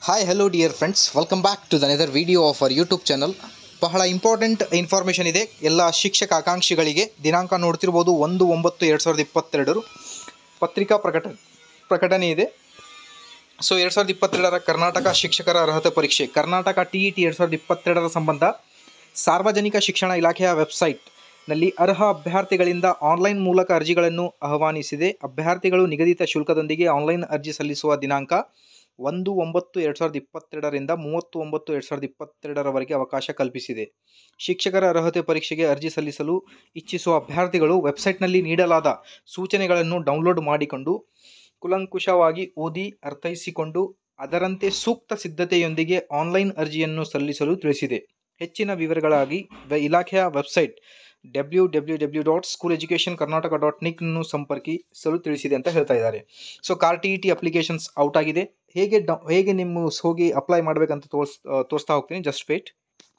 hi hello dear friends welcome back to the another video of our YouTube channel ಬಹಳ important information ಇದೆ ಎಲ್ಲ ಶಿಕ್ಷಕ ಆಕಾಂಕ್ಷಿಗಳಿಗೆ ದಿನಾಂಕ ನೋಡ್ತಿರ್ಬೋದು ಒಂದು ಒಂಬತ್ತು ಎರಡು ಸಾವಿರದ ಇಪ್ಪತ್ತೆರಡರು ಪತ್ರಿಕಾ ಪ್ರಕಟಣೆ ಪ್ರಕಟಣೆ ಇದೆ ಸೊ ಎರಡು ಸಾವಿರದ ಇಪ್ಪತ್ತೆರಡರ ಕರ್ನಾಟಕ ಶಿಕ್ಷಕರ ಅರ್ಹತೆ ಪರೀಕ್ಷೆ ಕರ್ನಾಟಕ ಟಿ ಇ ಟಿ ಎರಡು ಸಾವಿರದ ಇಪ್ಪತ್ತೆರಡರ ಸಂಬಂಧ ಸಾರ್ವಜನಿಕ ಶಿಕ್ಷಣ ಇಲಾಖೆಯ ವೆಬ್ಸೈಟ್ನಲ್ಲಿ ಅರ್ಹ ಅಭ್ಯರ್ಥಿಗಳಿಂದ ಆನ್ಲೈನ್ ಮೂಲಕ ಅರ್ಜಿಗಳನ್ನು ಆಹ್ವಾನಿಸಿದೆ ಅಭ್ಯರ್ಥಿಗಳು ನಿಗದಿತ ಶುಲ್ಕದೊಂದಿಗೆ ಆನ್ಲೈನ್ ಅರ್ಜಿ ಸಲ್ಲಿಸುವ ದಿನಾಂಕ ಒಂದು ಒಂಬತ್ತು ಎರಡು ಸಾವಿರದ ಇಪ್ಪತ್ತೆರಡರಿಂದ ಮೂವತ್ತು ಒಂಬತ್ತು ಎರಡು ಸಾವಿರದ ಇಪ್ಪತ್ತೆರಡರವರೆಗೆ ಅವಕಾಶ ಕಲ್ಪಿಸಿದೆ ಶಿಕ್ಷಕರ ಅರ್ಹತೆ ಪರೀಕ್ಷೆಗೆ ಅರ್ಜಿ ಸಲ್ಲಿಸಲು ಇಚ್ಛಿಸುವ ಅಭ್ಯರ್ಥಿಗಳು ವೆಬ್ಸೈಟ್ನಲ್ಲಿ ನೀಡಲಾದ ಸೂಚನೆಗಳನ್ನು ಡೌನ್ಲೋಡ್ ಮಾಡಿಕೊಂಡು ಕುಲಂಕುಷವಾಗಿ ಓದಿ ಅರ್ಥೈಸಿಕೊಂಡು ಅದರಂತೆ ಸೂಕ್ತ ಸಿದ್ಧತೆಯೊಂದಿಗೆ ಆನ್ಲೈನ್ ಅರ್ಜಿಯನ್ನು ಸಲ್ಲಿಸಲು ತಿಳಿಸಿದೆ ಹೆಚ್ಚಿನ ವಿವರಗಳಾಗಿ ವ- ಇಲಾಖೆಯ website W W W dot school education Karnataka dot ನಿಕ್ನು ಸಂಪರ್ಕಿಸಲು ತಿಳಿಸಿದೆ ಅಂತ ಹೇಳ್ತಾ ಇದ್ದಾರೆ so KAR T E T applications out ಆಗಿದೆ ಹೇಗೆ ಡೌ ಹೇಗೆ ನಿಮ್ಮ ಹೋಗಿ ಅಪ್ಲೈ ಮಾಡಬೇಕಂತ ತೋರ್ಸ್ ಆ, ತೋರಿಸ್ತಾ ಹೋಗ್ತೀನಿ ಜಸ್ಟ್ ವೇಟ್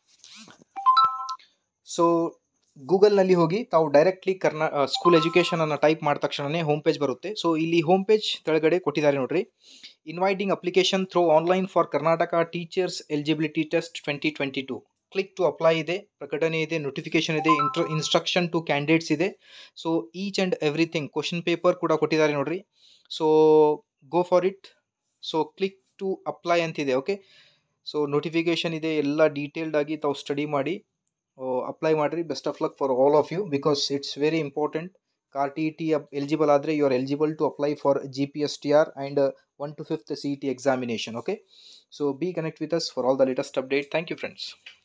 ಸೊ ಗೂಗಲ್ನಲ್ಲಿ ಹೋಗಿ ತಾವು ಡೈರೆಕ್ಟ್ಲಿ ಕರ್ನಾ ಸ್ಕೂಲ್ ಎಜುಕೇಷನ್ ಅನ್ನು ಟೈಪ್ ಮಾಡಿದ ತಕ್ಷಣವೇ ಹೋಮ್ ಪೇಜ್ ಬರುತ್ತೆ ಸೊ ಇಲ್ಲಿ ಹೋಮ್ ಪೇಜ್ ಕೆಳಗಡೆ ಕೊಟ್ಟಿದ್ದಾರೆ ನೋಡ್ರಿ inviting application through online for Karnataka teachers eligibility test twenty twenty two click to apply ಇದೆ ಪ್ರಕಟಣೆ ಇದೆ ನೋಟಿಫಿಕೇಶನ್ ಇದೆ ಇಂಟ್ರ ಇನ್ಸ್ಟ್ರಕ್ಷನ್ ಟು ಕ್ಯಾಂಡಿಡೇಟ್ಸ್ ಇದೆ so each and everything question paper ಕೂಡ ಕೊಟ್ಟಿದ್ದಾರೆ ನೋಡ್ರಿ so go for it so click to apply ಅಂತಿದೆ ಓಕೆ ಸೊ ನೋಟಿಫಿಕೇಶನ್ ಇದೆ ಎಲ್ಲ ಡೀಟೇಲ್ಡ್ ಆಗಿ ತಾವು ಸ್ಟಡಿ ಮಾಡಿ ಅಪ್ಲೈ ಮಾಡಿರಿ best of luck for all of you because it's very important ಕಾರ್ ಟಿ ಇ ಟಿ ಎಲಿಜಿಬಲ್ ಆದರೆ you are eligible to apply for G P S T R and one to fifth C E T examination okay so be connect with us for all the latest update thank you friends